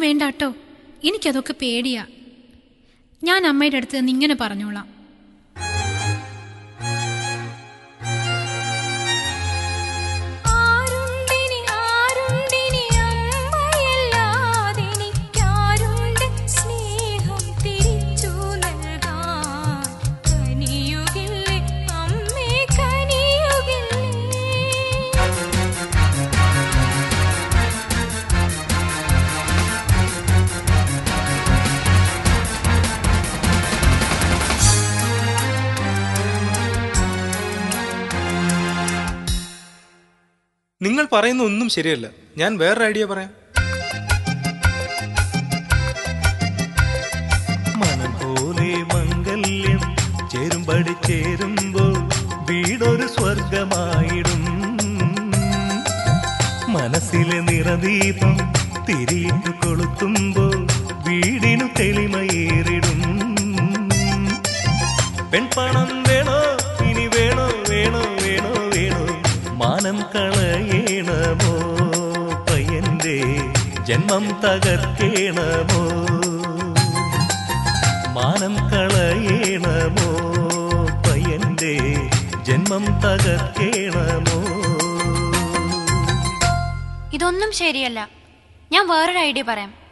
വേണ്ട കേട്ടോ എനിക്കതൊക്കെ പേടിയാ ഞാൻ അമ്മയുടെ അടുത്ത് നിന്ന് ഇങ്ങനെ പറഞ്ഞോളാം ആരുണ്ടിനി ആരുണ്ടിനി അമ്മയല്ലാതെനിക്കാരുണ്ട് സ്നേഹം തിരിച്ചു നൽകാൻ കനിയുകില്ലേ അമ്മേ കനിയുകില്ലേ നിങ്ങൾ പറയുന്ന ഒന്നും ശരിയല്ല ഞാൻ വേറൊരു ഐഡിയ പറയാം മനം പോലെ മംഗല്യം ചേരുമ്പടി ചേരുമ്പോൾ വീടൊരു സ്വർഗമായിടും മനസ്സിലെ നിറദീപം തിരിയിട്ട് കൊളുത്തുമ്പോൾ വീടിനു തെളിമയേറിടും പെൺപണം വേണോ ഇനി വേണോ വേണോ വേണോ വേണോ മാനം കളയണമോ പയ്യന്റെ ജന്മം തകർക്കേണമോ മാനം കളയണമോ പയ്യന്റെ ജന്മം തകർക്കേണമോ ഇതൊന്നും ശരിയല്ല ഞാൻ വേറൊരു ഐഡിയ പറയാം